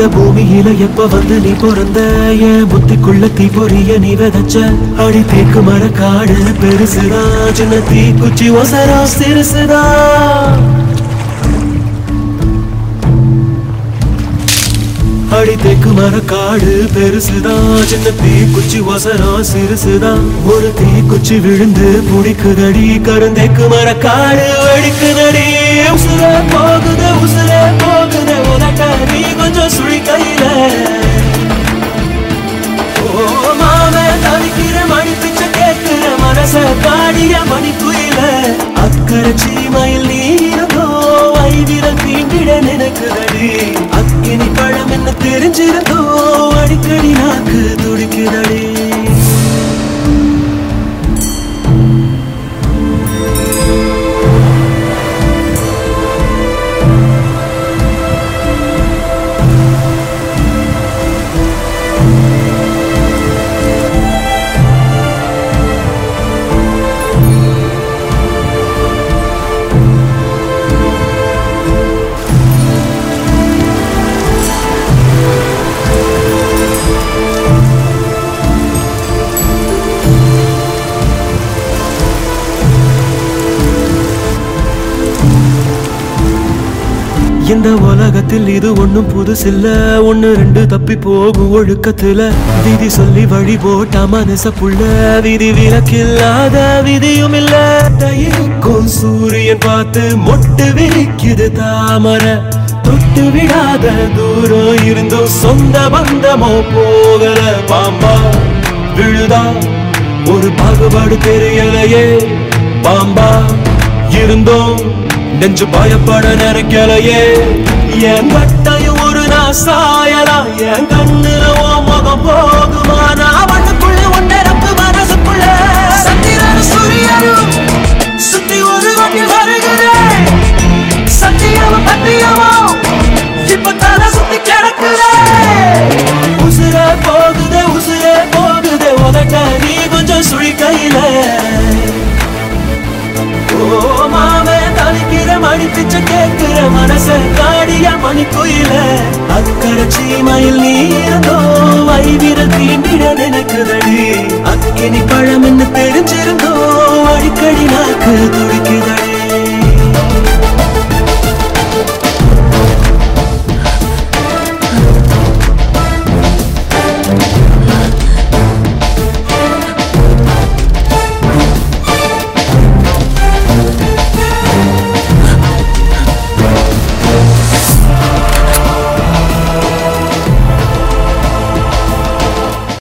பூமியில எப்ப வந்து நீ பிறந்த என் புத்திக்குள்ள தீ பொறிய நீ விதைச்ச அடி தேக்கு மர காடு பெருசுதா சின்ன தீ குச்சி ஒசரா சிறுசுதா அடி தேக்கு மர காடு பெருசுதான் சின்ன தீ குச்சி ஒசரம் சிறுசுதான் ஒரு தீ குச்சி விழுந்து புடிக்குதடி கருந்தேக்கு மர காடு வெடிக்குதடி உசுர போகுது உசுர போகுது உதட்ட நீ கொஞ்சம் சுழி கையில ஓ மாமே தவிக்கிற மணி பிச்சை கேட்கிற மனச காடிய மணி குயில அக்கறை சீமையில் நீரதோ ஐவிரல் தீண்டிட நினைக்குதடி அக்கினி பழம் என்ன தெரிஞ்சிருந்தோ அடிக்கடி நாக்கு துடிக்குதடி இந்த உலகத்தில் இது ஒண்ணும் புதுசில்ல ஒண்ணு ரெண்டு தப்பி போகும் ஒழுக்கத்துல விதி சொல்லி வழி போட்ட மனச புள்ள விதி விலக்கில்லாத விதியும் இல்ல இருக்கும் சூரியன் பார்த்து மொட்டு விரிக்குது தாமரை தொட்டு விடாத தூரம் இருந்தும் சொந்த பந்தமோ போகல பாம்பா விழுதா ஒரு பாகுபாடு தெரியலையே பாம்பா இருந்தோம் நெஞ்சு பயப்பட நினைக்கலையே என் கட்டையும் ஒரு நான் சாயலாம் என் கண்ணுல ஓ முகம் போகுமா நான் வண்ணுக்குள்ள ஒன்றரப்பு மனசுக்குள்ள சந்திரன் சூரியனும் சுத்தி ஒரு வண்டி வருகிறேன் சத்தியமும் பத்தியமும் இப்ப தலை சுத்தி கிடக்குறேன் உசுர போகுதே உசுரே போகுதே உதட்ட நீ கொஞ்சம் சுழி கையில ஓ மாமே தவிக்கிற மணி பிச்சை கேட்கிற மனச காடிய மணி குயில அக்கறை சீமையில் நீ இருந்தோ வைவிரல் தீண்டிட நினைக்குதடி அக்கினி பழம் என்ன தெரிஞ்சிருந்தோ அடிக்கடி நாக்கு துடி